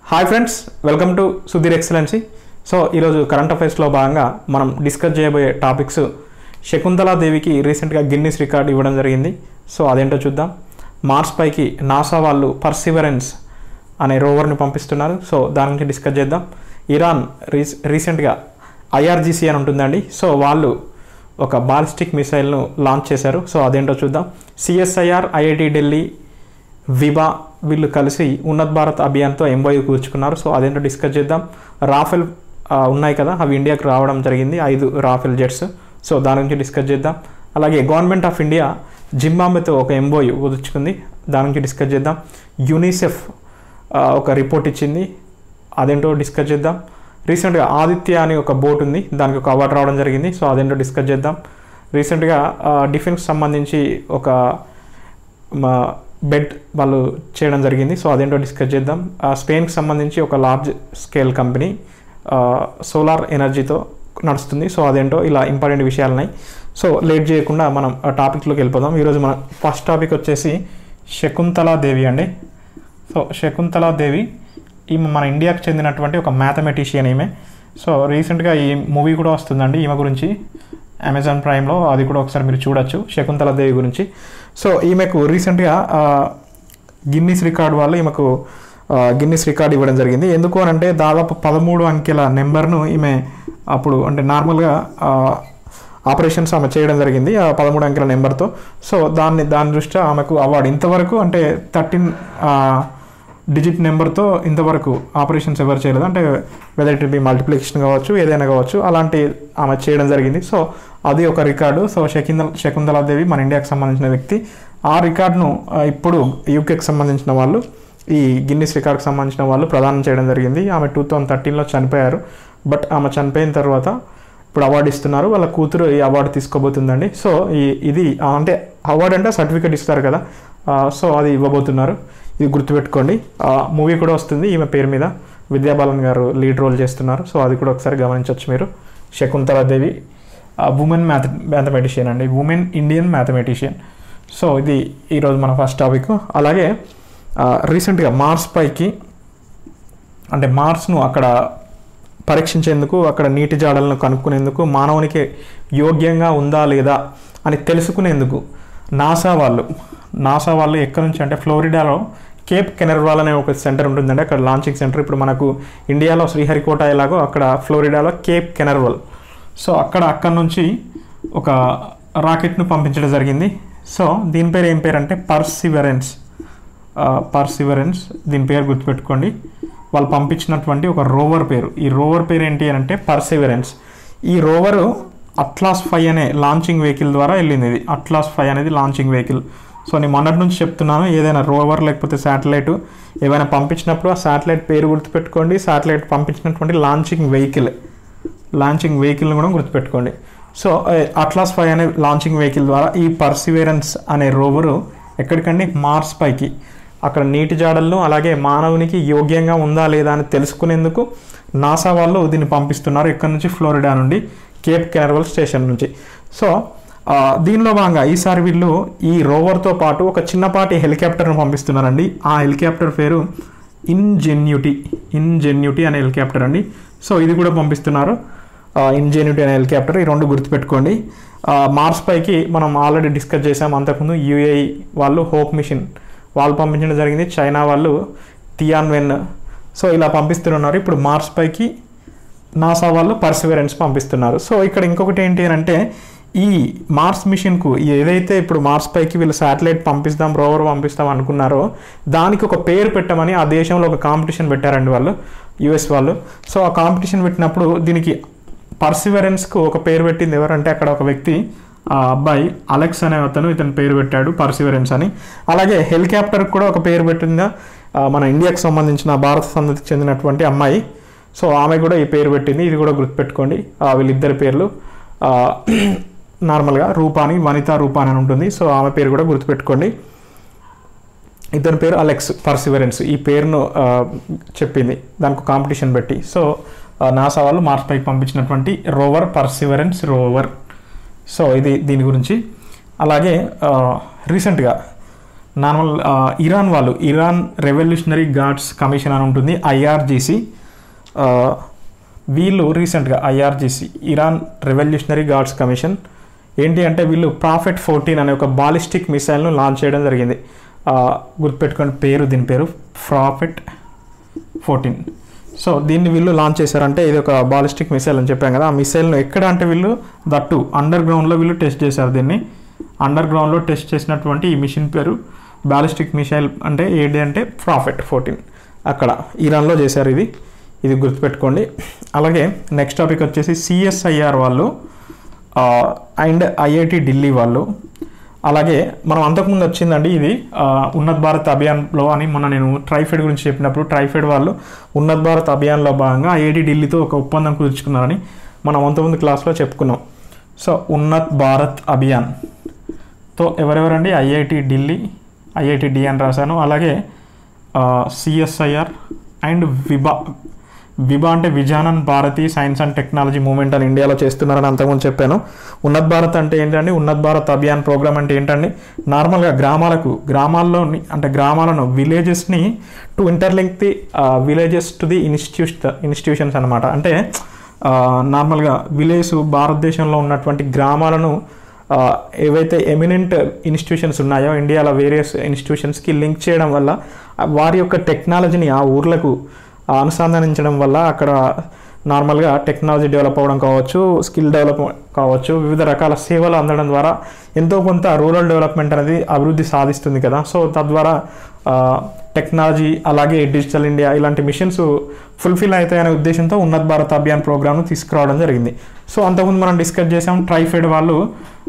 hi friends welcome to Sudheer excellency so ఈరోజు current అఫైర్స్లో భాగంగా మనం డిస్కస్ చేయబోయే టాపిక్స్ శకుంతలా దేవికి రీసెంట్గా గిన్నిస్ రికార్డ్ ఇవ్వడం జరిగింది సో అదేంటో చూద్దాం మార్స్ పైకి నాసా వాళ్ళు పర్సివరెన్స్ అనే రోవర్ని పంపిస్తున్నారు సో దాని గురించి డిస్కస్ చేద్దాం ఇరాన్ రీస్ రీసెంట్గా ఐఆర్జీసీ అని ఉంటుందండి సో వాళ్ళు ఒక బాలిస్టిక్ మిసైల్ను లాంచ్ చేశారు సో అదేంటో చూద్దాం సిఎస్ఐఆర్ ఐఐటి ఢిల్లీ విభా వీళ్ళు కలిసి ఉన్నత్ భారత్ అభియాన్తో ఎంఓయూ కూర్చుకున్నారు సో అదేంటో డిస్కస్ చేద్దాం రాఫెల్ ఆ, ఉన్నాయి కదా అవి ఇండియాకి రావడం జరిగింది ఐదు రాఫెల్ జెట్స్ సో దాని గురించి డిస్కస్ చేద్దాం అలాగే గవర్నమెంట్ ఆఫ్ ఇండియా జింబాబ్వేతో ఒక ఎంఓయూ కుదుర్చుకుంది దాని గురించి డిస్కస్ చేద్దాం యూనిసెఫ్ ఆ, ఒక రిపోర్ట్ ఇచ్చింది అదేంటో డిస్కస్ చేద్దాం రీసెంట్గా ఆదిత్య అని ఒక బోట్ ఉంది దానికి ఒక అవార్డు రావడం జరిగింది సో అదేంటో డిస్కస్ చేద్దాం రీసెంట్గా డిఫెన్స్ సంబంధించి ఒక మా బెడ్ వాళ్ళు చేయడం జరిగింది సో అదేంటో డిస్కస్ చేద్దాం ఆ, స్పెయిన్కి సంబంధించి ఒక లార్జ్ స్కేల్ కంపెనీ ఆ, సోలార్ ఎనర్జీతో నడుస్తుంది సో అదేంటో ఇలా ఇంపార్టెంట్ విషయాలు ఉన్నాయి సో లేట్ చేయకుండా మనం ఆ టాపిక్లోకి వెళ్ళిపోదాం ఈరోజు మన ఫస్ట్ టాపిక్ వచ్చేసి శకుంతలా దేవి అండి సో శకుంతలా దేవి ఈమె మన ఇండియాకి చెందినటువంటి ఒక మ్యాథమెటిషియన్ ఈమె సో రీసెంట్గా ఈ మూవీ కూడా వస్తుందండి ఈమె గురించి అమెజాన్ ప్రైమ్లో అది కూడా ఒకసారి మీరు చూడొచ్చు శకుంతల దేవి గురించి సో ఈమెకు రీసెంట్గా ఆ, గిన్నిస్ రికార్డ్ వాళ్ళు ఈమెకు ఆ, గిన్నిస్ రికార్డ్ ఇవ్వడం జరిగింది ఎందుకు అని అంటే దాదాపు పదమూడు అంకెల నెంబర్ను ఈమె అప్పుడు అంటే నార్మల్గా ఆ, ఆపరేషన్స్ ఆమె చేయడం జరిగింది ఆ పదమూడు అంకెల నెంబర్తో సో దాన్ని దాని దృష్ట్యా ఆమెకు అవార్డు ఇంతవరకు అంటే థర్టీన్ డిజిట్ నెంబర్తో ఇంతవరకు ఆపరేషన్స్ ఎవరు చేయలేదు అంటే వెదర్ ఇట్ బి మల్టిప్లికేషన్ కావచ్చు ఏదైనా కావచ్చు అలాంటి ఆమె చేయడం జరిగింది సో అది ఒక రికార్డు సో శకుంతల శకుంతలాదేవి మన ఇండియాకి సంబంధించిన వ్యక్తి ఆ రికార్డును ఆ, ఇప్పుడు యూకేకి సంబంధించిన వాళ్ళు ఈ గిన్నిస్ రికార్డ్కి సంబంధించిన వాళ్ళు ప్రదానం చేయడం జరిగింది ఆమె టూ థౌజండ్ థర్టీన్లో చనిపోయారు బట్ ఆమె చనిపోయిన తర్వాత ఇప్పుడు అవార్డు ఇస్తున్నారు వాళ్ళ కూతురు ఈ అవార్డు తీసుకోబోతుందండి సో ఈ ఇది ఆ, అంటే అవార్డు అంటే సర్టిఫికేట్ ఇస్తారు కదా ఆ, సో అది ఇవ్వబోతున్నారు ఇది గుర్తుపెట్టుకోండి మూవీ కూడా వస్తుంది ఈమె పేరు మీద విద్యాబాలన్ గారు లీడ్ రోల్ చేస్తున్నారు సో అది కూడా ఒకసారి గమనించవచ్చు మీరు శకుంతలాదేవి ఉమెన్ మ్యాథ మ్యాథమెటిషియన్ అండి ఉమెన్ ఇండియన్ మ్యాథమెటిషియన్ సో ఇది ఈరోజు మన ఫస్ట్ టాపిక్ అలాగే రీసెంట్గా మార్స్ పైకి అంటే మార్స్ను అక్కడ పరీక్షించేందుకు అక్కడ నీటి జాడలను కనుక్కునేందుకు మానవునికి యోగ్యంగా ఉందా లేదా అని తెలుసుకునేందుకు నాసా వాళ్ళు నాసా వాళ్ళు ఎక్కడి నుంచి అంటే ఫ్లోరిడాలో కేప్ కెనర్వాల్ అనే ఒక సెంటర్ ఉంటుందండి అక్కడ లాంచింగ్ సెంటర్ ఇప్పుడు మనకు ఇండియాలో శ్రీహరికోట ఎలాగో అక్కడ ఫ్లోరిడాలో కేప్ కెనర్వల్ సో అక్కడ అక్కడ నుంచి ఒక రాకెట్ను పంపించడం జరిగింది సో దీని పేరు ఏం పేరు అంటే పర్సివరెన్స్ పర్సివరెన్స్ దీని పేరు గుర్తుపెట్టుకోండి వాళ్ళు పంపించినటువంటి ఒక రోవర్ పేరు ఈ రోవర్ పేరు ఏంటి అని అంటే పర్సివరెన్స్ ఈ రోవరు అట్లాస్ ఫైవ్ అనే లాంచింగ్ వెహికల్ ద్వారా వెళ్ళింది ఇది అట్లాస్ ఫైవ్ అనేది లాంచింగ్ వెహికల్ సో నేను మొన్నటి నుంచి చెప్తున్నాను ఏదైనా రోవర్ లేకపోతే శాటిలైట్ ఏమైనా పంపించినప్పుడు ఆ శాటిలైట్ పేరు గుర్తుపెట్టుకోండి శాటిలైట్ పంపించినటువంటి లాంచింగ్ వెహికల్ లాంచింగ్ వెహికల్ని కూడా గుర్తుపెట్టుకోండి సో అట్లాస్ ఫైవ్ అనే లాంచింగ్ వెహికల్ ద్వారా ఈ పర్సివేరెన్స్ అనే రోవరు ఎక్కడికండి మార్స్ పైకి అక్కడ నీటి జాడలను అలాగే మానవునికి యోగ్యంగా ఉందా లేదా అని తెలుసుకునేందుకు నాసా వాళ్ళు దీన్ని పంపిస్తున్నారు ఇక్కడ నుంచి ఫ్లోరిడా నుండి కేప్ కెనర్వల్ స్టేషన్ నుంచి సో ఆ, దీనిలో భాగంగా ఈసారి వీళ్ళు ఈ రోవర్తో పాటు ఒక చిన్నపాటి హెలికాప్టర్ను పంపిస్తున్నారండి ఆ హెలికాప్టర్ పేరు ఇన్జెన్యూటీ ఇన్జెన్యూటీ అనే హెలికాప్టర్ అండి సో ఇది కూడా పంపిస్తున్నారు ఇన్జెన్యూటీ అనే హెలికాప్టర్ ఈ రెండు గుర్తుపెట్టుకోండి ఆ, మార్స్ పైకి మనం ఆల్రెడీ డిస్కస్ చేసాం అంతకుముందు యూఏఈ వాళ్ళు హోప్ మిషన్ వాళ్ళు పంపించడం జరిగింది చైనా వాళ్ళు టియాన్ వెన్ సో ఇలా పంపిస్తున్నారు ఇప్పుడు మార్స్ పైకి నాసా వాళ్ళు పర్సివరెన్స్ పంపిస్తున్నారు సో ఇక్కడ ఇంకొకటి ఏంటి అని అంటే ఈ మార్స్ మిషన్కు ఏదైతే ఇప్పుడు మార్స్ పైకి వీళ్ళు శాటిలైట్ పంపిస్తాం రోవర్ పంపిస్తాం అనుకున్నారో దానికి ఒక పేరు పెట్టమని ఆ దేశంలో ఒక కాంపిటీషన్ పెట్టారండి వాళ్ళు యుఎస్ వాళ్ళు సో ఆ కాంపిటీషన్ పెట్టినప్పుడు దీనికి పర్సివరెన్స్కు ఒక పేరు పెట్టింది ఎవరంటే అక్కడ ఒక వ్యక్తి ఆ అబ్బాయి అలెక్స్ అనే అతను ఇతని పేరు పెట్టాడు పర్సివరెన్స్ అని అలాగే హెలికాప్టర్ కూడా ఒక పేరు పెట్టిందా ఆ, మన ఇండియాకి సంబంధించిన భారత సంతతికి చెందినటువంటి అమ్మాయి సో ఆమె కూడా ఈ పేరు పెట్టింది ఇది కూడా గుర్తుపెట్టుకోండి ఆ, వీళ్ళిద్దరి పేర్లు ఆ, నార్మల్గా రూపాని వనిత రూపాని అని ఉంటుంది సో ఆమె పేరు కూడా గుర్తుపెట్టుకోండి ఇతని పేరు అలెక్స్ పర్సివరెన్స్ ఈ పేరును ఆ, చెప్పింది దానికి కాంపిటీషన్ పెట్టి సో ఆ, నాసా వాళ్ళు మార్స్ పైకి పంపించినటువంటి రోవర్ పర్సివరెన్స్ రోవర్ సో ఇది దీని గురించి అలాగే రీసెంట్గా నార్మల్ ఆ, ఇరాన్ వాళ్ళు ఇరాన్ రెవల్యూషనరీ గార్డ్స్ కమిషన్ అని ఉంటుంది ఐఆర్జీసీ వీళ్ళు రీసెంట్గా IRGC Iran revolutionary guards commission ఏంటి అంటే వీళ్ళు ప్రాఫిట్ ఫోర్టీన్ అనే ఒక బాలిస్టిక్ మిసైల్ను లాంచ్ చేయడం జరిగింది ఆ, గుర్తుపెట్టుకోండి పేరు దీని పేరు ప్రాఫిట్ ఫోర్టీన్ సో దీన్ని వీళ్ళు లాంచ్ చేశారంటే ఇది ఒక బాలిస్టిక్ మిసైల్ అని చెప్పాం కదా ఆ మిసైల్ను ఎక్కడ అంటే వీళ్ళు దట్టు అండర్ గ్రౌండ్లో వీళ్ళు టెస్ట్ చేశారు దీన్ని అండర్ గ్రౌండ్లో టెస్ట్ చేసినటువంటి ఈ మిషన్ పేరు బాలిస్టిక్ మిసైల్ అంటే ఏంటి అంటే ప్రాఫిట్ ఫోర్టీన్ అక్కడ ఇరాన్లో చేశారు ఇది ఇది గుర్తుపెట్టుకోండి అలాగే నెక్స్ట్ టాపిక్ వచ్చేసి సిఎస్ఐఆర్ వాళ్ళు అండ్ ఐఐటి ఢిల్లీ వాళ్ళు అలాగే మనం అంతకుముందు వచ్చిందండి ఇది ఆ, ఉన్నత్ భారత్ అభియాన్లో అని మొన్న నేను ట్రైఫెడ్ గురించి చెప్పినప్పుడు ట్రైఫెడ్ వాళ్ళు ఉన్నత్ భారత్ అభియాన్లో భాగంగా ఐఐటి ఢిల్లీతో ఒక ఒప్పందం కుదుర్చుకున్నారని మనం అంతకుముందు క్లాస్లో చెప్పుకున్నాం సో ఉన్నత్ భారత్ అభియాన్ తో ఎవరెవరండి ఐఐటి ఢిల్లీ ఐఐటి డి అని రాశాను అలాగే సిఎస్ఐఆర్ అండ్ విబా విబా అంటే Vijnana Bharati science and technology movement అని ఇండియాలో చేస్తున్నారని అంతకుముందు చెప్పాను ఉన్నత్ భారత్ అంటే ఏంటండి ఉన్నత్ భారత్ అభియాన్ ప్రోగ్రామ్ అంటే ఏంటండి నార్మల్గా గ్రామాలకు గ్రామాల్లోని అంటే గ్రామాలను విలేజెస్ని to interlink the villages to the institution institutions అనమాట అంటే ఆ, నార్మల్గా విలేజ్ భారతదేశంలో ఉన్నటువంటి గ్రామాలను ఆ, ఏవైతే ఎమినెంట్ ఇన్స్టిట్యూషన్స్ ఉన్నాయో ఇండియాలో వేరియస్ ఇన్స్టిట్యూషన్స్కి లింక్ చేయడం వల్ల ఆ వారి యొక్క టెక్నాలజీని ఆ ఊర్లకు ఆ, అనుసంధానించడం వల్ల అక్కడ నార్మల్గా టెక్నాలజీ డెవలప్ అవ్వడం కావచ్చు స్కిల్ డెవలప్ కావచ్చు వివిధ రకాల సేవలు అందడం ద్వారా ఎంతో కొంత రూరల్ డెవలప్మెంట్ అనేది అభివృద్ధి సాధిస్తుంది కదా సో తద్వారా ఆ, టెక్నాలజీ అలాగే డిజిటల్ ఇండియా ఇలాంటి మిషన్స్ ఫుల్ఫిల్ అవుతాయనే ఉద్దేశంతో ఉన్నత్ భారత్ అభియాన్ ప్రోగ్రామ్ను తీసుకురావడం జరిగింది సో అంతకుముందు మనం డిస్కస్ చేసాం ట్రైఫెడ్ వాళ్ళు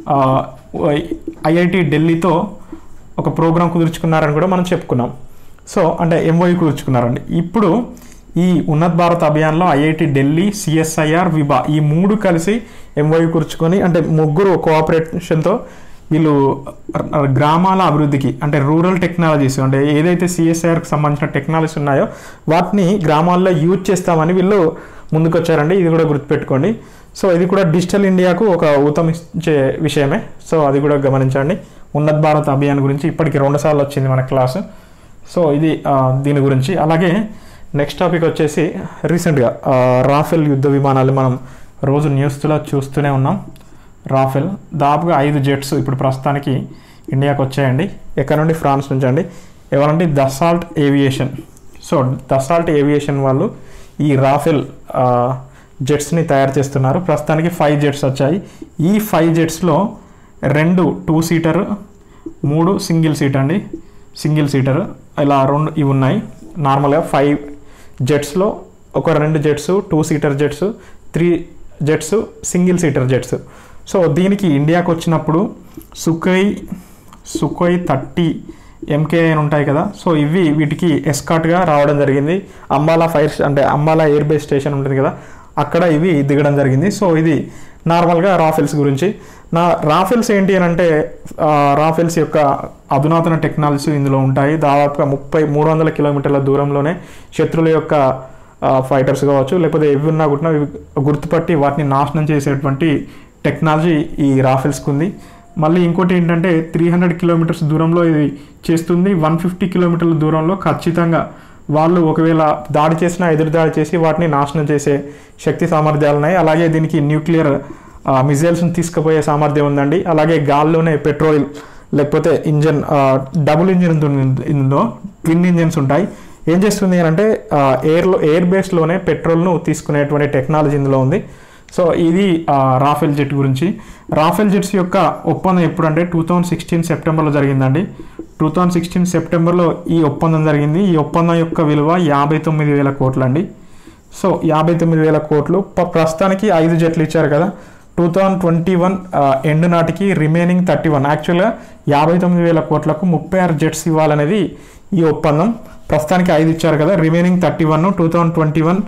ఐఐటి ఢిల్లీతో ఒక ప్రోగ్రామ్ కుదుర్చుకున్నారని కూడా మనం చెప్పుకున్నాం సో అంటే ఎంఓయూ కుదుర్చుకున్నారండి ఇప్పుడు ఈ ఉన్నత్ భారత్ అభియాన్లో ఐఐటి ఢిల్లీ సిఎస్ఐఆర్ విభా ఈ మూడు కలిసి ఎంఓయూ కూర్చుకొని అంటే ముగ్గురు కోఆపరేషన్తో వీళ్ళు ర- గ్రామాల అభివృద్ధికి అంటే రూరల్ టెక్నాలజీస్ అంటే ఏదైతే సిఎస్ఐఆర్కి సంబంధించిన టెక్నాలజీస్ ఉన్నాయో వాటిని గ్రామాల్లో యూజ్ చేస్తామని వీళ్ళు ముందుకొచ్చారండి ఇది కూడా గుర్తుపెట్టుకోండి సో ఇది కూడా డిజిటల్ ఇండియాకు ఒక ఊతమిచ్చే విషయమే సో అది కూడా గమనించండి ఉన్నత్ భారత్ అభియాన్ గురించి ఇప్పటికి రెండు సార్లు వచ్చింది మన క్లాసు సో ఇది ఆ, దీని గురించి అలాగే నెక్స్ట్ టాపిక్ వచ్చేసి రీసెంట్గా ఆ, రాఫెల్ యుద్ధ విమానాలు మనం రోజు న్యూస్లో చూస్తూనే ఉన్నాం రాఫెల్ దాదాపుగా ఐదు జెట్స్ ఇప్పుడు ప్రస్తుతానికి ఇండియాకి వచ్చాయండి ఎక్కడ నుండి ఫ్రాన్స్ నుంచి అండి ఎవరంటే Dassault Aviation so Dassault Aviation వాళ్ళు ఈ రాఫెల్ ఆ, జెట్స్ని తయారు చేస్తున్నారు ప్రస్తుతానికి ఫైవ్ జెట్స్ వచ్చాయి ఈ ఫైవ్ జెట్స్లో రెండు టూ సీటర్ మూడు సింగిల్ సీట్ అండి సింగిల్ సీటర్ ఇలా రెండు ఇవి ఉన్నాయి నార్మల్గా ఫైవ్ జెట్స్లో ఒక రెండు jets two seater jets three jets single seater jets so దీనికి ఇండియాకి వచ్చినప్పుడు సుఖై సుఖోయ్ థర్టీ ఎంకే అని ఉంటాయి కదా సో ఇవి వీటికి ఎస్కాట్గా రావడం జరిగింది అంబాలా ఫైర్ అంటే అంబాలా ఎయిర్ బేస్ స్టేషన్ ఉంటుంది కదా అక్కడ ఇవి దిగడం జరిగింది సో ఇది నార్మల్గా రాఫెల్స్ గురించి నా రాఫెల్స్ ఏంటి అని అంటే ఆ, రాఫెల్స్ యొక్క అధునాతన టెక్నాలజీస్ ఇందులో ఉంటాయి దాదాపుగా ముప్పై మూడు వందల కిలోమీటర్ల దూరంలోనే శత్రువుల యొక్క ఫైటర్స్ కావచ్చు లేకపోతే ఎవి ఉన్నా కూడా ఇవి గుర్తుపట్టి వాటిని నాశనం చేసేటువంటి టెక్నాలజీ ఈ రాఫెల్స్కి ఉంది మళ్ళీ ఇంకోటి ఏంటంటే త్రీ హండ్రెడ్ కిలోమీటర్స్ దూరంలో ఇది చేస్తుంది వన్ ఫిఫ్టీ కిలోమీటర్ల దూరంలో ఖచ్చితంగా వాళ్ళు ఒకవేళ దాడి చేసినా ఎదురు దాడి చేసి వాటిని నాశనం చేసే శక్తి సామర్థ్యాలు ఉన్నాయి అలాగే దీనికి న్యూక్లియర్ మిజైల్స్ని తీసుకుపోయే సామర్థ్యం ఉందండి అలాగే గాల్లోనే పెట్రోల్ లేకపోతే ఇంజన్ డబుల్ ఇంజిన్ ఉంటుంది ఇందులో ట్విన్ ఇంజిన్స్ ఉంటాయి ఏం చేస్తుంది అని అంటే ఎయిర్లో ఎయిర్ బేస్లోనే పెట్రోల్ను తీసుకునేటువంటి టెక్నాలజీ ఇందులో ఉంది సో ఇది ఆ, రాఫెల్ జెట్ గురించి రాఫెల్ జెట్స్ యొక్క ఒప్పందం ఎప్పుడంటే టూ థౌజండ్ సిక్స్టీన్ సెప్టెంబర్లో జరిగిందండి టూ థౌజండ్ సిక్స్టీన్ సెప్టెంబర్లో ఈ ఒప్పందం జరిగింది ఈ ఒప్పందం యొక్క విలువ యాభై తొమ్మిది వేల కోట్లు అండి సో యాభై తొమ్మిది వేల కోట్లు ప- ప్రస్తుతానికి ఐదు జట్లు ఇచ్చారు కదా two thousand twenty one end నాటికి రిమైనింగ్ థర్టీ వన్ యాక్చువల్గా యాభై తొమ్మిది వేల కోట్లకు ముప్పై ఆరు జెట్స్ ఇవ్వాలనేది ఈ ఒప్పందం ప్రస్తుతానికి ఐదు ఇచ్చారు కదా remaining thirty one two thousand twenty one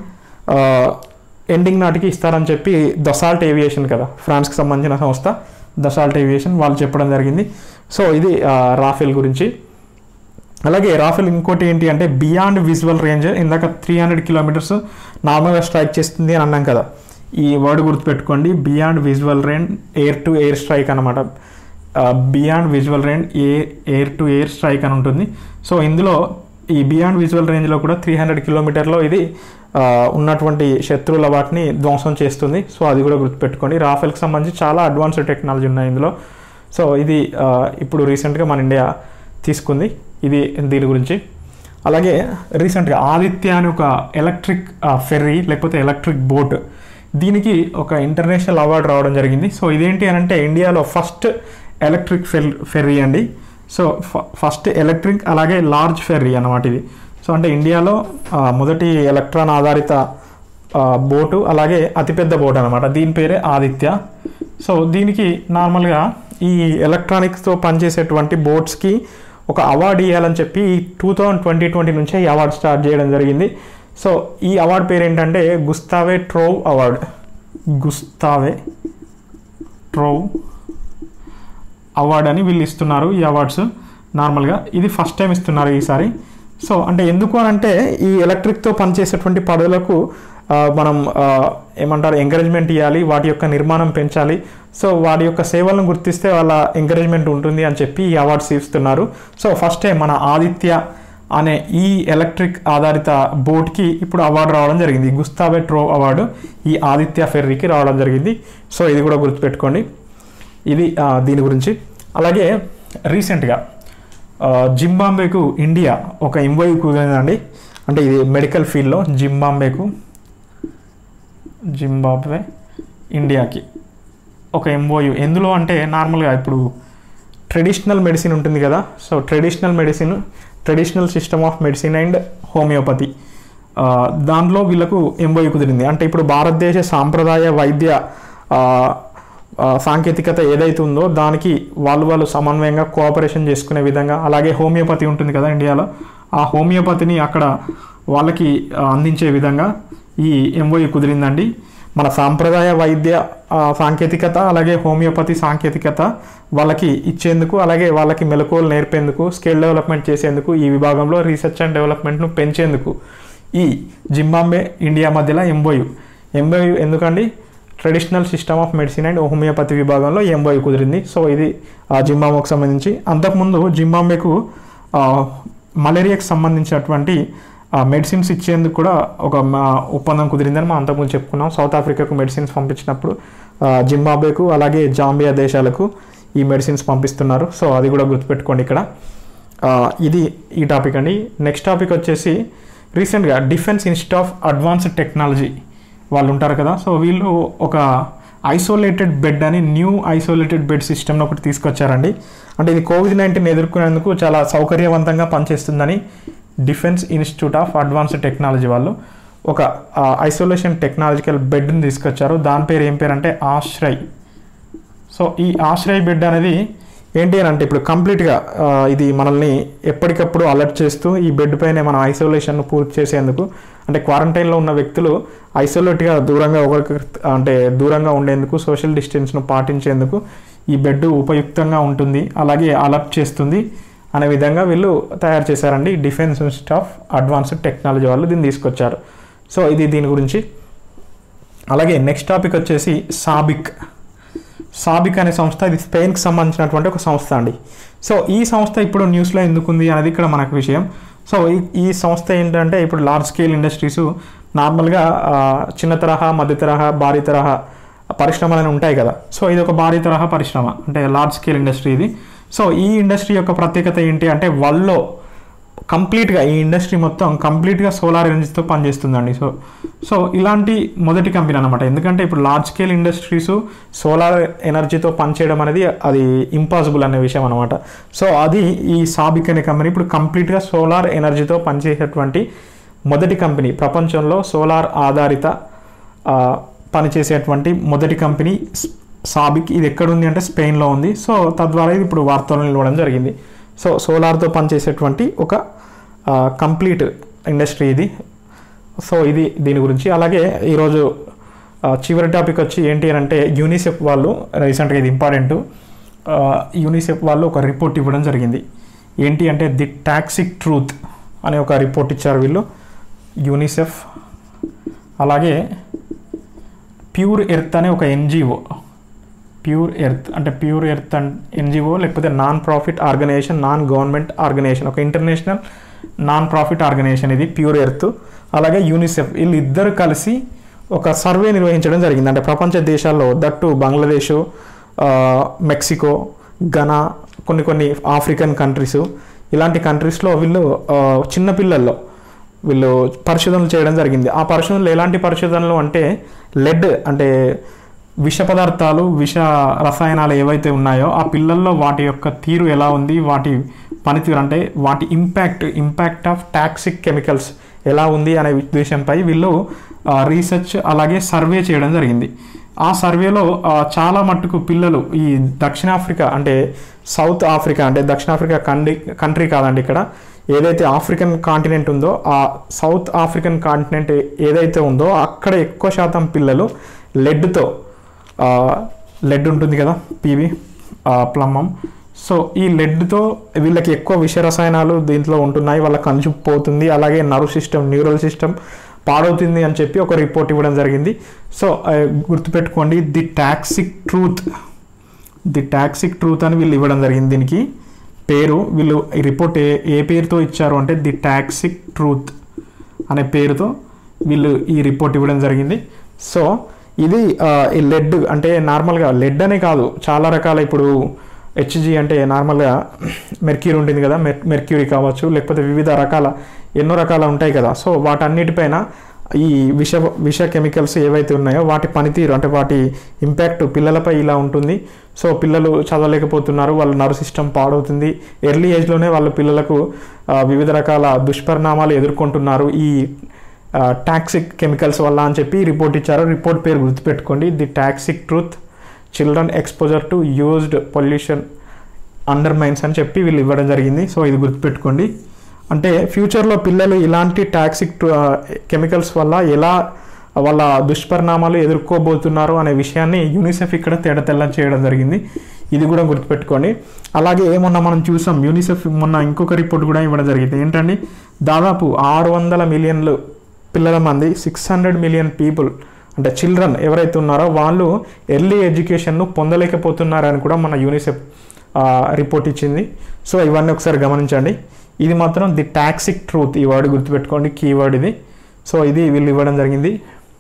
ending నాటికి ఇస్తారని చెప్పి దసాల్ట్ ఏవియేషన్ కదా ఫ్రాన్స్కి సంబంధించిన సంస్థ దసాల్ట్ ఏవియేషన్ వాళ్ళు చెప్పడం జరిగింది సో ఇది ఆ, రాఫెల్ గురించి అలాగే రాఫెల్ ఇంకోటి ఏంటి అంటే బియాండ్ విజువల్ రేంజ్ ఇందాక త్రీ హండ్రెడ్ కిలోమీటర్స్ నార్మల్గా స్ట్రైక్ చేస్తుంది అని అన్నాం కదా ఈ వర్డ్ గుర్తుపెట్టుకోండి beyond visual range air to air strike అనమాట beyond visual range air air to air strike అని ఉంటుంది సో ఇందులో ఈ బియాండ్ విజువల్ రేంజ్లో కూడా త్రీ హండ్రెడ్ కిలోమీటర్లో ఇది ఆ, ఉన్నటువంటి శత్రువుల వాటిని ధ్వంసం చేస్తుంది సో అది కూడా గుర్తుపెట్టుకోండి రాఫెల్కి సంబంధించి చాలా అడ్వాన్స్డ్ టెక్నాలజీ ఉన్నాయి ఇందులో సో ఇది ఆ, ఇప్పుడు రీసెంట్గా మన ఇండియా తీసుకుంది ఇది దీని గురించి అలాగే రీసెంట్గా ఆదిత్య అని ఒక ఎలక్ట్రిక్ ఫెర్రీ లేకపోతే ఎలక్ట్రిక్ బోట్ దీనికి ఒక ఇంటర్నేషనల్ అవార్డు రావడం జరిగింది సో ఇదేంటి అని అంటే ఇండియాలో ఫస్ట్ ఎలక్ట్రిక్ ఫెర్ ఫెర్రీ అండి సో ఫ- ఫస్ట్ ఎలక్ట్రిక్ అలాగే లార్జ్ ఫెర్రీ అన్నమాట ఇది సో అంటే ఇండియాలో ఆ, మొదటి ఎలక్ట్రాన్ ఆధారిత ఆ, బోటు అలాగే అతిపెద్ద బోట్ అనమాట దీని పేరే ఆదిత్య సో దీనికి నార్మల్గా ఈ ఎలక్ట్రానిక్స్తో పనిచేసేటువంటి బోట్స్కి ఒక అవార్డు ఇవ్వాలని చెప్పి టూ థౌజండ్ ట్వంటీ ట్వంటీ నుంచే ఈ అవార్డు స్టార్ట్ చేయడం జరిగింది సో ఈ అవార్డు పేరు ఏంటంటే Gustave Trouvé award Gustave Trouvé award అని వీళ్ళు ఇస్తున్నారు ఈ అవార్డ్స్ నార్మల్గా ఇది ఫస్ట్ టైం ఇస్తున్నారు ఈసారి సో అంటే ఎందుకు అని అంటే ఈ ఎలక్ట్రిక్తో పనిచేసేటువంటి పడవలకు ఆ, మనం ఆ, ఏమంటారు ఎంకరేజ్మెంట్ ఇవ్వాలి వాటి యొక్క నిర్మాణం పెంచాలి సో వాటి యొక్క సేవలను గుర్తిస్తే వాళ్ళ ఎంకరేజ్మెంట్ ఉంటుంది అని చెప్పి ఈ అవార్డ్స్ ఇస్తున్నారు సో ఫస్ట్ టైం మన ఆదిత్య అనే ఈ ఎలక్ట్రిక్ ఆధారిత బోట్కి ఇప్పుడు అవార్డు రావడం జరిగింది గుస్తావే ట్రో అవార్డు ఈ ఆదిత్య ఫెర్రీకి రావడం జరిగింది సో ఇది కూడా గుర్తుపెట్టుకోండి ఇది ఆ, దీని గురించి అలాగే రీసెంట్గా ఆ, జింబాంబేకు ఇండియా ఒక ఎంఓయూ కుదిరిందండి అంటే ఇది మెడికల్ ఫీల్డ్లో జింబాంబేకు జింబాబ్వే ఇండియాకి ఒక ఎంఓయూ ఎందులో అంటే నార్మల్గా ఇప్పుడు ట్రెడిషనల్ మెడిసిన్ ఉంటుంది కదా so traditional medicine traditional system of medicine and homoeopathy ఆ, దాంట్లో వీళ్ళకు ఎంఓయూ కుదిరింది అంటే ఇప్పుడు భారతదేశ సాంప్రదాయ వైద్య ఆ, ఆ, సాంకేతికత ఏదైతే ఉందో దానికి వాళ్ళు వాళ్ళు సమన్వయంగా కోఆపరేషన్ చేసుకునే విధంగా అలాగే హోమియోపతి ఉంటుంది కదా ఇండియాలో ఆ హోమియోపతిని అక్కడ వాళ్ళకి ఆ, అందించే విధంగా ఈ ఎంఓయూ కుదిరిందండి మన సాంప్రదాయ వైద్య ఆ, సాంకేతికత అలాగే హోమియోపతి సాంకేతికత వాళ్ళకి ఇచ్చేందుకు అలాగే వాళ్ళకి మెలకువలు నేర్పేందుకు స్కిల్ డెవలప్మెంట్ చేసేందుకు ఈ విభాగంలో రీసెర్చ్ అండ్ డెవలప్మెంట్ను పెంచేందుకు ఈ జింబాంబే ఇండియా మధ్యలో ఎంఓయు ఎంఓయు ఎందుకండి traditional system of medicine and homoeopathy విభాగంలో ఎంఓయు కుదిరింది సో ఇది ఆ జింబాంబేకు సంబంధించి అంతకుముందు జింబాంబేకు ఆ, మలేరియాకి సంబంధించినటువంటి మెడిసిన్స్ ఇచ్చేందుకు కూడా ఒక మా ఒప్పందం కుదిరిందని మనం అంతకుముందు చెప్పుకున్నాం సౌత్ ఆఫ్రికాకు మెడిసిన్స్ పంపించినప్పుడు ఆ, జింబాబ్వేకు అలాగే జాంబియా దేశాలకు ఈ మెడిసిన్స్ పంపిస్తున్నారు సో అది కూడా గుర్తుపెట్టుకోండి ఇక్కడ ఆ, ఇది ఈ టాపిక్ అండి నెక్స్ట్ టాపిక్ వచ్చేసి రీసెంట్గా Defence Institute of Advanced Technology వాళ్ళు ఉంటారు కదా సో వీళ్ళు ఒక ఐసోలేటెడ్ బెడ్ అని న్యూ ఐసోలేటెడ్ బెడ్ సిస్టమ్ని ఒకటి తీసుకొచ్చారండి అంటే ఇది కోవిడ్ నైన్టీన్ ఎదుర్కొనేందుకు చాలా సౌకర్యవంతంగా పనిచేస్తుందని Defence Institute of Advanced Technology వాళ్ళు ఒక ఐసోలేషన్ టెక్నాలజికల్ బెడ్ని తీసుకొచ్చారు దాని పేరు ఏం పేరు అంటే ఆశ్రయ్ సో ఈ ఆశ్రయ్ బెడ్ అనేది ఏంటి అని అంటే ఇప్పుడు కంప్లీట్గా ఆ, ఇది మనల్ని ఎప్పటికప్పుడు అలర్ట్ చేస్తూ ఈ బెడ్ పైనే మన ఐసోలేషన్ పూర్తి చేసేందుకు అంటే క్వారంటైన్లో ఉన్న వ్యక్తులు ఐసోలేట్గా దూరంగా ఒకరికి అంటే దూరంగా ఉండేందుకు సోషల్ డిస్టెన్స్ను పాటించేందుకు ఈ బెడ్ ఉపయుక్తంగా ఉంటుంది అలాగే అలర్ట్ చేస్తుంది అనే విధంగా వీళ్ళు తయారు చేశారండి Defence Institute of Advanced Technology వాళ్ళు దీన్ని తీసుకొచ్చారు సో ఇది దీని గురించి అలాగే నెక్స్ట్ టాపిక్ వచ్చేసి సాబిక్ సాబిక్ అనే సంస్థ ఇది స్పెయిన్కి సంబంధించినటువంటి ఒక సంస్థ అండి సో ఈ సంస్థ ఇప్పుడు న్యూస్లో ఎందుకుంది అనేది ఇక్కడ మనకు విషయం సో ఈ ఈ సంస్థ ఏంటంటే ఇప్పుడు లార్జ్ స్కేల్ ఇండస్ట్రీస్ నార్మల్గా ఆ, చిన్న తరహా మధ్య తరహా భారీ తరహా పరిశ్రమలు అని ఉంటాయి కదా సో ఇది ఒక భారీ తరహా పరిశ్రమ అంటే లార్జ్ స్కేల్ ఇండస్ట్రీ ఇది సో ఈ ఇండస్ట్రీ యొక్క ప్రత్యేకత ఏంటి అంటే వాళ్ళలో కంప్లీట్గా ఈ ఇండస్ట్రీ మొత్తం కంప్లీట్గా సోలార్ ఎనర్జీతో పనిచేస్తుందండి సో సో ఇలాంటి మొదటి కంపెనీ అనమాట ఎందుకంటే ఇప్పుడు లార్జ్ స్కేల్ ఇండస్ట్రీస్ సోలార్ ఎనర్జీతో పనిచేయడం అనేది అది ఇంపాసిబుల్ అనే విషయం అనమాట సో అది ఈ సాబిక్ అనే కంపెనీ ఇప్పుడు కంప్లీట్గా సోలార్ ఎనర్జీతో పనిచేసేటువంటి మొదటి కంపెనీ ప్రపంచంలో సోలార్ ఆధారిత ఆ, పనిచేసేటువంటి మొదటి కంపెనీ స్- సాబిక్ ఇది ఎక్కడుంది అంటే స్పెయిన్లో ఉంది సో తద్వారా ఇది ఇప్పుడు వార్తల్లో నిలవడం జరిగింది సో సోలార్తో పనిచేసేటువంటి ఒక కంప్లీట్ ఇండస్ట్రీ ఇది సో ఇది దీని గురించి అలాగే ఈరోజు ఆ, చివరి టాపిక్ వచ్చి ఏంటి అని అంటే యూనిసెఫ్ వాళ్ళు రీసెంట్గా ఇది ఇంపార్టెంట్ యూనిసెఫ్ వాళ్ళు ఒక రిపోర్ట్ ఇవ్వడం జరిగింది ఏంటి అంటే ది టాక్సిక్ ట్రూత్ అనే ఒక రిపోర్ట్ ఇచ్చారు వీళ్ళు యూనిసెఫ్ అలాగే ప్యూర్ ఎర్త్ అనే ఒక ఎన్జిఓ ప్యూర్ ఎర్త్ అంటే ప్యూర్ ఎర్త్ అండ్ ఎన్జిఓ లేకపోతే non profit organisation non government organisation ఒక ఇంటర్నేషనల్ నాన్ ప్రాఫిట్ ఆర్గనైజేషన్ ఇది ప్యూర్ ఎర్త్ అలాగే యూనిసెఫ్ వీళ్ళు ఇద్దరు కలిసి ఒక సర్వే నిర్వహించడం జరిగింది అంటే ప్రపంచ దేశాల్లో దట్టు బంగ్లాదేశ్ ఆ, మెక్సికో ఘనా కొన్ని కొన్ని ఆఫ్రికన్ కంట్రీస్ ఇలాంటి కంట్రీస్లో వీళ్ళు ఆ, చిన్న పిల్లల్లో వీళ్ళు పరిశోధనలు చేయడం జరిగింది ఆ పరిశోధనలు ఎలాంటి పరిశోధనలు అంటే లెడ్ అంటే విష పదార్థాలు విష రసాయనాలు ఏవైతే ఉన్నాయో ఆ పిల్లల్లో వాటి యొక్క తీరు ఎలా ఉంది వాటి పనితీరు అంటే వాటి impact impact of toxic chemicals ఎలా ఉంది అనే ఉద్దేశంపై వీళ్ళు రీసెర్చ్ అలాగే సర్వే చేయడం జరిగింది ఆ సర్వేలో ఆ, చాలా మట్టుకు పిల్లలు ఈ దక్షిణాఫ్రికా అంటే సౌత్ ఆఫ్రికా అంటే దక్షిణాఫ్రికా కంట్రీ కంట్రీ కాదండి ఇక్కడ ఏదైతే ఆఫ్రికన్ కాంటినెంట్ ఉందో ఆ సౌత్ ఆఫ్రికన్ కాంటినెంట్ ఏదైతే ఉందో అక్కడ ఎక్కువ శాతం పిల్లలు లెడ్తో లెడ్ ఉంటుంది కదా పీవి ప్లమ్మం సో ఈ లెడ్తో వీళ్ళకి ఎక్కువ విష రసాయనాలు దీంట్లో ఉంటున్నాయి వాళ్ళకి కంచు పోతుంది అలాగే నర్వ్ సిస్టమ్ న్యూరల్ సిస్టమ్ పాడవుతుంది అని చెప్పి ఒక రిపోర్ట్ ఇవ్వడం జరిగింది సో ఆ, గుర్తుపెట్టుకోండి the toxic truth the toxic truth అని వీళ్ళు ఇవ్వడం జరిగింది దీనికి పేరు వీళ్ళు ఈ రిపోర్ట్ ఏ ఏ పేరుతో ఇచ్చారు అంటే ది టాక్సిక్ ట్రూత్ అనే పేరుతో వీళ్ళు ఈ రిపోర్ట్ ఇవ్వడం జరిగింది సో ఇది ఆ, ఈ లెడ్ అంటే నార్మల్గా లెడ్ అనే కాదు చాలా రకాల ఇప్పుడు హెచ్జి అంటే నార్మల్గా మెర్క్యూరీ ఉంటుంది కదా మెర్ మెర్క్యూరీ కావచ్చు లేకపోతే వివిధ రకాల ఎన్నో రకాల ఉంటాయి కదా సో వాటన్నిటిపైన ఈ విష విష కెమికల్స్ ఏవైతే ఉన్నాయో వాటి పనితీరు అంటే వాటి ఇంపాక్ట్ పిల్లలపై ఇలా ఉంటుంది సో పిల్లలు చదవలేకపోతున్నారు వాళ్ళ నర్వ్ సిస్టమ్ పాడవుతుంది ఎర్లీ ఏజ్లోనే వాళ్ళ పిల్లలకు ఆ, వివిధ రకాల దుష్పరిణామాలు ఎదుర్కొంటున్నారు ఈ టాక్సిక్ కెమికల్స్ వల్ల అని చెప్పి రిపోర్ట్ ఇచ్చారు రిపోర్ట్ పేరు గుర్తుపెట్టుకోండి the toxic truth children exposure to used pollution under mines అని చెప్పి వీళ్ళు ఇవ్వడం జరిగింది సో ఇది గుర్తుపెట్టుకోండి అంటే ఫ్యూచర్లో పిల్లలు ఇలాంటి టాక్సిక్ కెమికల్స్ వల్ల ఎలా వాళ్ళ దుష్పరిణామాలు ఎదుర్కోబోతున్నారు అనే విషయాన్ని యూనిసెఫ్ ఇక్కడ తేడా తెల్లం చేయడం జరిగింది ఇది కూడా గుర్తుపెట్టుకోండి అలాగే మొన్న మనం చూసాం యూనిసెఫ్ మొన్న ఇంకొక రిపోర్ట్ కూడా ఇవ్వడం జరిగింది ఏంటండి దాదాపు ఆరు వందల మిలియన్లు పిల్లల మంది సిక్స్ హండ్రెడ్ మిలియన్ పీపుల్ అంటే చిల్డ్రన్ ఎవరైతే ఉన్నారో వాళ్ళు ఎర్లీ ఎడ్యుకేషన్ను పొందలేకపోతున్నారని కూడా మన యూనిసెఫ్ రిపోర్ట్ ఇచ్చింది సో ఇవన్నీ ఒకసారి గమనించండి ఇది మాత్రం ది టాక్సిక్ ట్రూత్ ఈ వర్డ్ గుర్తుపెట్టుకోండి కీవర్డ్ ఇది సో ఇది వీళ్ళు ఇవ్వడం జరిగింది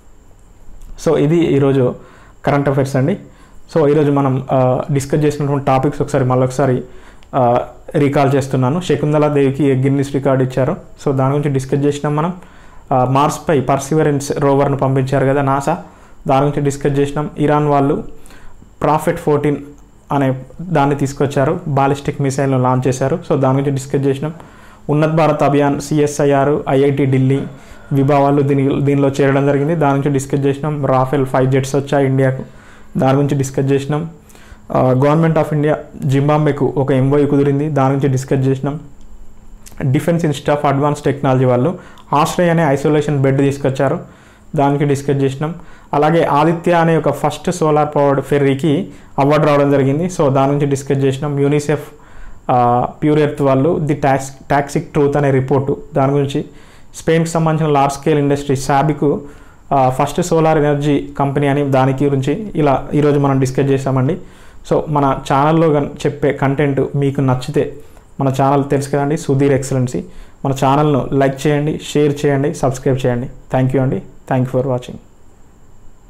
సో ఇది ఈరోజు కరెంట్ అఫైర్స్ అండి సో ఈరోజు మనం డిస్కస్ చేసినటువంటి టాపిక్స్ ఒకసారి మళ్ళీ ఒకసారి రీకాల్ చేస్తున్నాను శకుంతలా దేవికి గిన్నిస్ రికార్డ్ ఇచ్చారు సో దాని గురించి డిస్కస్ చేసినాం మనం ఆ, మార్స్పై పర్సివరెన్స్ రోవర్ను పంపించారు కదా నాసా దాని గురించి డిస్కస్ చేసినాం ఇరాన్ వాళ్ళు ప్రాఫిట్ ఫోర్టీన్ అనే దాన్ని తీసుకొచ్చారు బాలిస్టిక్ మిసైల్ను లాంచ్ చేశారు సో దాని గురించి డిస్కస్ చేసినాం ఉన్నత్ భారత్ అభియాన్ సిఎస్ఐఆర్ ఐఐటి ఢిల్లీ విభా వాళ్ళు దీని దీనిలో చేరడం జరిగింది దాని గురించి డిస్కస్ చేసినాం రాఫెల్ ఫైవ్ జెట్స్ వచ్చాయి ఇండియాకు దాని గురించి డిస్కస్ చేసినాం గవర్నమెంట్ ఆఫ్ ఇండియా జింబాంబేకు ఒక ఎంఓయూ కుదిరింది దాని గురించి డిస్కస్ చేసినాం Defence Institute of Advance Technology వాళ్ళు ఆశ్రయ్ అనే ఐసోలేషన్ బెడ్ తీసుకొచ్చారు దానికి డిస్కస్ చేసినాం అలాగే ఆదిత్య అనే ఒక ఫస్ట్ సోలార్ పవర్డ్ ఫెర్రీకి అవార్డు రావడం జరిగింది సో దాని నుంచి డిస్కస్ చేసినాం యూనిసెఫ్ ప్యూర్ ఎర్త్ వాళ్ళు ది టాక్స్ టాక్సిక్ ట్రూత్ అనే రిపోర్టు దాని గురించి స్పెయిన్కి సంబంధించిన లార్జ్ స్కేల్ ఇండస్ట్రీ శాబికు ఫస్ట్ సోలార్ ఎనర్జీ కంపెనీ అని దానికి గురించి ఇలా ఈరోజు మనం డిస్కస్ చేసామండి సో మన ఛానల్లో గన్- చెప్పే కంటెంట్ మీకు నచ్చితే మన ఛానల్ తెలుసు కదండి సుధీర్ ఎక్సలెన్సీ మన ఛానల్ను లైక్ చేయండి షేర్ చేయండి సబ్స్క్రైబ్ చేయండి థ్యాంక్ యూ అండి థ్యాంక్ యూ ఫర్ వాచింగ్